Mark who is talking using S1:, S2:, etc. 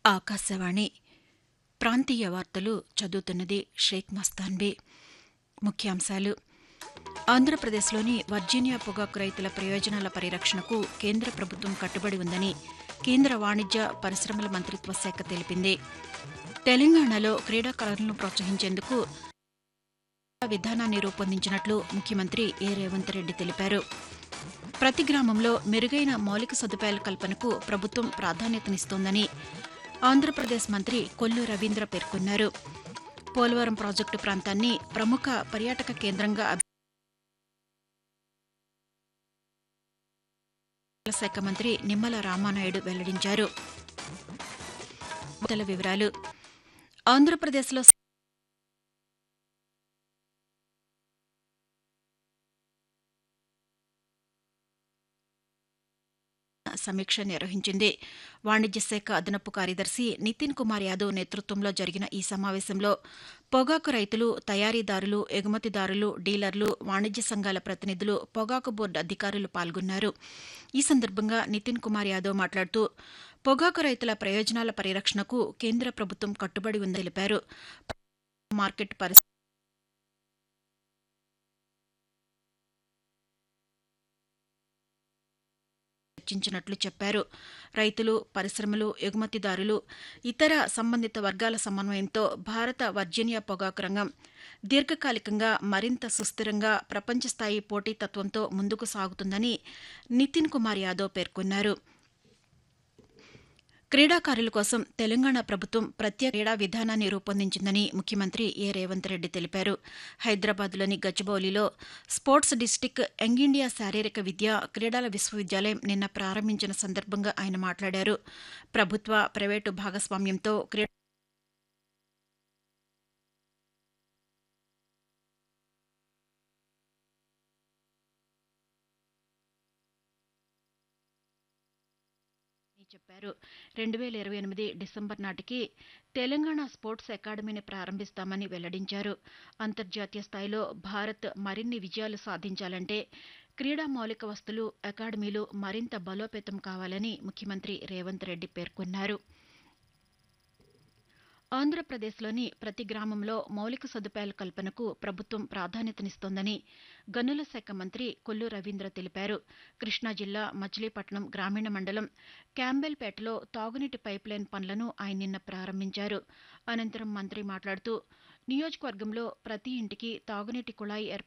S1: ఆకాశవాణి ప్రాంతీయ వార్తలు చదువుతున్నది షేక్ మస్తాన్బీ ముఖ్యాంశాలు ఆంధ్రప్రదేశ్లోని వర్జీనియా పొగాకు రైతుల ప్రయోజనాల పరిరక్షణకు కేంద్ర ప్రభుత్వం కట్టుబడి ఉందని కేంద్ర వాణిజ్య పరిశ్రమల మంత్రిత్వ శాఖ తెలిపింది తెలంగాణలో క్రీడాకారులను ప్రోత్సహించేందుకు విధానాన్ని రూపొందించినట్లు ముఖ్యమంత్రి ఏ రేవంత్ రెడ్డి తెలిపారు ప్రతి గ్రామంలో మెరుగైన మౌలిక సదుపాయాల కల్పనకు ప్రభుత్వం ప్రాధాన్యతనిస్తోందని ఆంధ్రప్రదేశ్ మంత్రి కొల్లు రవీంద్ర పేర్కొన్నారు పోలవరం ప్రాజెక్టు ప్రాంతాన్ని ప్రముఖ పర్యాటక కేంద్రంగా అభి- శాఖ మంత్రి నిమ్మల రామానాయుడు వెల్లడించారు వార్తల వివరాలు ఆంధ్రప్రదేశ్లో సమీక్ష నిర్వహించింది వాణిజ్య శాఖ అదనపు కార్యదర్శి నితిన్ కుమార్ యాదవ్ నేతృత్వంలో జరిగిన ఈ సమావేశంలో పొగాకు రైతులు తయారీదారులు ఎగుమతిదారులు డీలర్లు వాణిజ్య సంఘాల ప్రతినిధులు పొగాకు బోర్డు అధికారులు పాల్గొన్నారు ఈ సందర్భంగా నితిన్ కుమార్ యాదవ్ మాట్లాడుతూ పొగాకు రైతుల ప్రయోజనాల పరిరక్షణకు కేంద్ర ప్రభుత్వం కట్టుబడి ఉందని తెలిపారు మార్కెట్ పరిస్థితి చర్చించినట్లు చెప్పారు రైతులు పరిశ్రమలు ఎగుమతిదారులు ఇతర సంబంధిత వర్గాల సమన్వయంతో భారత వర్జీనియా పొగాకు రంగం దీర్ఘకాలికంగా మరింత సుస్థిరంగా ప్రపంచ స్థాయి పోటీతత్వంతో ముందుకు సాగుతుందని నితిన్ కుమార్ యాదవ్ పేర్కొన్నారు క్రీడాకారుల కోసం తెలంగాణ ప్రభుత్వం ప్రత్యేక క్రీడా విధానాన్ని రూపొందించిందని ముఖ్యమంత్రి ఏ రేవంత్ రెడ్డి తెలిపారు హైదరాబాద్లోని గచ్చిబౌలిలో స్పోర్ట్స్ డిస్టిక్ యంగ్ ఇండియా శారీరక విద్య క్రీడల విశ్వవిద్యాలయం నిన్న ప్రారంభించిన సందర్భంగా ఆయన మాట్లాడారు ప్రభుత్వ ప్రైవేటు భాగస్వామ్యంతో క్రీడా అని చెప్పారు రెండు వేల ఇరవై ఎనిమిది డిసెంబర్ నాటికి తెలంగాణ స్పోర్ట్స్ అకాడమీని ప్రారంభిస్తామని వెల్లడించారు అంతర్జాతీయ స్థాయిలో భారత్ మరిన్ని విజయాలు సాధించాలంటే క్రీడా మౌలిక వస్తులు అకాడమీలు మరింత బలోపేతం కావాలని ముఖ్యమంత్రి రేవంత్ రెడ్డి పేర్కొన్నారు ఆంధ్రప్రదేశ్లోని ప్రతి గ్రామంలో మౌలిక సదుపాయాల కల్పనకు ప్రభుత్వం ప్రాధాన్యతనిస్తోందని గనుల శాఖ మంత్రి కొల్లు రవీంద్ర తెలిపారు కృష్ణా జిల్లా మచిలీపట్నం గ్రామీణ మండలం క్యాంబెల్పేటలో తాగునీటి పైప్లైన్ పనులను ఆయన నిన్న ప్రారంభించారు అనంతరం మంత్రి మాట్లాడుతూ నియోజకవర్గంలో ప్రతి ఇంటికి తాగునీటి కుళాయి ఏర్పాటు